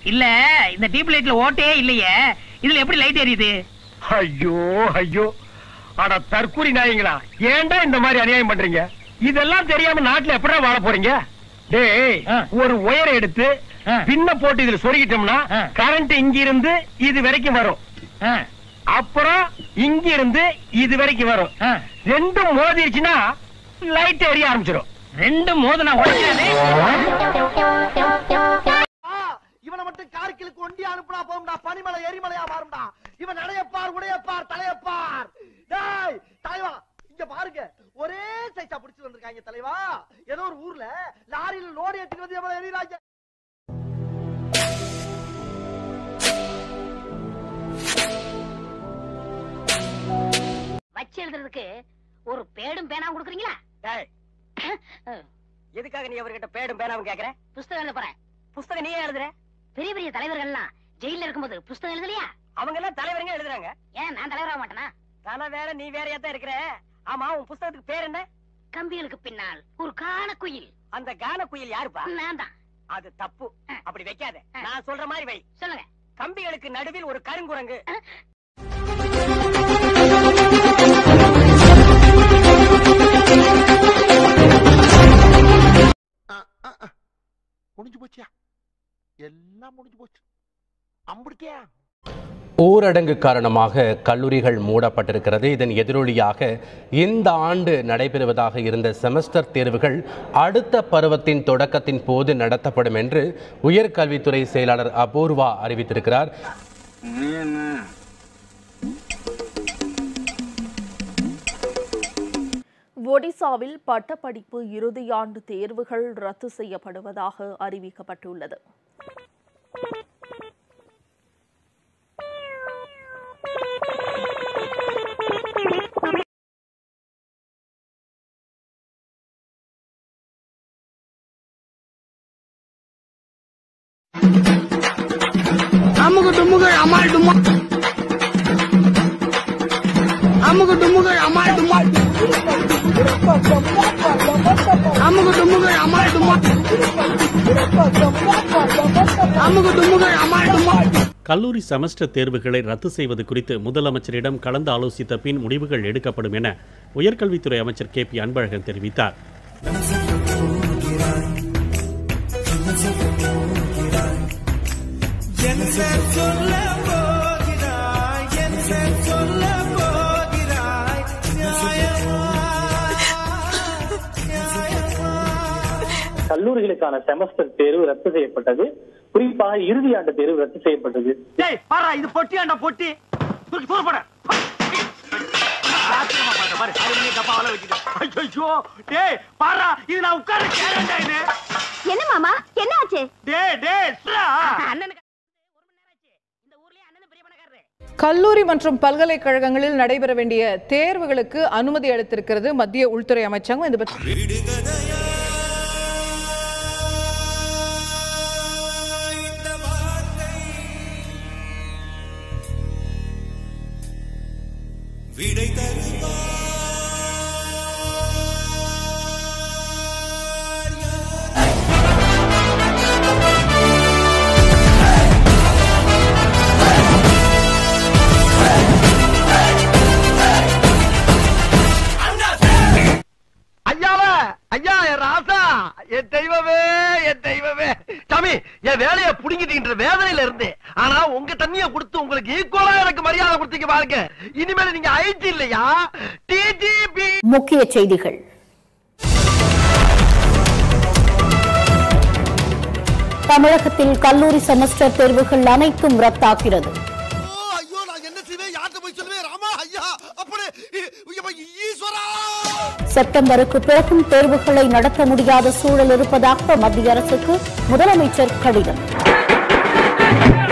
இல்ல இந்த டீப் லைட்ல ஓட்டே இல்லையே இதுல எப்படி லைட் எரியுது ஐயோ ஐயோ அட தற்கூரி நாயங்களா ஏன்டா இந்த மாதிரி அநியாயம் பண்றீங்க இதெல்லாம் தெரியாம நாட்டுல எப்படா வாழ போறீங்க டேய் ஆ. ஒரு ஒயரை எடுத்து ஆ. பின்ன போட்டு இதுல சொருகிட்டோம்னா ஆ. கரண்ட் இங்க இருந்து இது வரைக்கும் வரும் ஆ, அப்புறம் இங்க இருந்து இது வரைக்கும் வரும் ஆ. ரெண்டும் மோதிருச்சுன்னா லைட் எரிய ஆரம்பிச்சிடும் ரெண்டு மோதனா உடைக்காது இவனை மட்டும் கார்கிலுக்கு ஒண்டி அனுப்புனா போகும்டா பனிமலை எரிமலையா மாறும்டா இவன் நடையப்பார் உடையப்பார் தலையப்பார் டேய் தலைவா இங்க பாருங்க ஒரே சைஸா புடிச்சு வந்திருக்காங்க தலைவா ஏதோ ஒரு ஊர்ல லாரியில லோடு ஏத்திட்டு வந்து எவ்வளவு எரியுறாங்க வச்சு எழுதுறதுக்கு ஒரு பேடும் பேனா கொடுக்குறீங்களா எதுக்காக நீ அவர்கிட்ட பேடும் பேனாவும் கேக்குற புஸ்தகம் எழுத போறேன் புஸ்தகம் நீயே எழுதுற பெரிய பெரிய தலைவர்கள்லாம் ஜெயில இருக்கும்போது புஸ்தகம் எழுதலையா அவங்க எல்லாம் தலைவருங்க எழுதுறாங்க ஏன் நான் தலைவராக மாட்டேனா நான் வேற நீ வேறையா தான் இருக்கிற ஆமா உன் புஸ்தகத்துக்கு பேர் என்ன கம்பிகளுக்கு பின்னால் ஒரு காண குயில் அந்த கான குயில் யாருப்பா நான் தான் அது தப்பு அப்படி வைக்காத நான் சொல்ற மாதிரி வை சொல்லுங்க கம்பிகளுக்கு நடுவில் ஒரு கருங்குரங்கு முடிஞ்சு போச்சியா எல்லாம் முடிஞ்சு போச்சு அம்பிடிக்கே ஊரடங்கு காரணமாக கல்லூரிகள் மூடப்பட்டிருக்கிறது இதன் எதிரொலியாக இந்த ஆண்டு நடைபெறுவதாக இருந்த செமஸ்டர் தேர்வுகள் அடுத்த பருவத்தின் தொடக்கத்தின் போது நடத்தப்படும் என்று உயர்கல்வித்துறை செயலாளர் அபூர்வா அறிவித்திருக்கிறார் ஒடிசாவில் பட்டப்படிப்பு இறுதியாண்டு தேர்வுகள் ரத்து செய்யப்படுவதாக அறிவிக்கப்பட்டுள்ளது அமுகு டுமுகள் அமால் டுமா அமுகு டுமுகள் அமால் டுமா அமுகு டுமுகள் அமால் டுமா அமுகு டுமுகள் அமால் டுமா கல்லூரி செமஸ்டர் தேர்வுகளை ரத்து செய்வது குறித்து முதலமைச்சரிடம் கலந்து ஆலோசித்த பின் முடிவுகள் எடுக்கப்படும் என உயர்கல்வித்துறை அமைச்சர் கே பி அன்பழகன் தெரிவித்தார் கல்லூரிகளுக்கான செமஸ்டர் தேர்வு ரத்து செய்யப்பட்டது குறிப்பாக இறுதி ஆண்டு தேர்வு ரத்து செய்யப்பட்டது டேய் பாரா இது பொட்டியாண்டா பொட்டி தூக்கி தூர போட ஆச்சரியமா பாரு, பாரு, அது நீ டப்பாவால வச்சுட்ட. ஐயையோ, டேய், பாரா, இது நான் உட்கார்ற chairடா இது. என்ன மாமா என்ன ஆச்சு டேய், டேய், சுரா. கல்லூரி மற்றும் பல்கலைக்கழகங்களில் நடைபெற வேண்டிய தேர்வுகளுக்கு அனுமதி அளித்திருக்கிறது மத்திய உள்துறை அமைச்சகம் இது பற்றி விடை தருவார் ஐயாவ ஐயா என் ராசா என் தெய்வமே என் தெய்வமே சாமி என் வேலையை புடுங்கிட்டு வேதனையில இருந்து ஆனா உங்க தண்ணிய கொடுத்து உங்களுக்கு ஈக்குவலா எனக்கு மரியாதை கொடுத்தீங்க பாருங்க இனிமேல் நீங்க ஐடி இல்லையா டிஜிபி முக்கிய செய்திகள் தமிழகத்தில் கல்லூரி செமஸ்டர் தேர்வுகள் அனைத்தும் ரத்தாகிறது ஐயோ நான் என்ன செய்வேன் யார்கிட்ட போய் சொல்லுவேன் ராமா ஐயா அப்படி ஈஸ்வரா செப்டம்பருக்கு பிறகும் தேர்வுகளை நடத்த முடியாத சூழல் இருப்பதாக மத்திய அரசுக்கு முதலமைச்சர் கடிதம்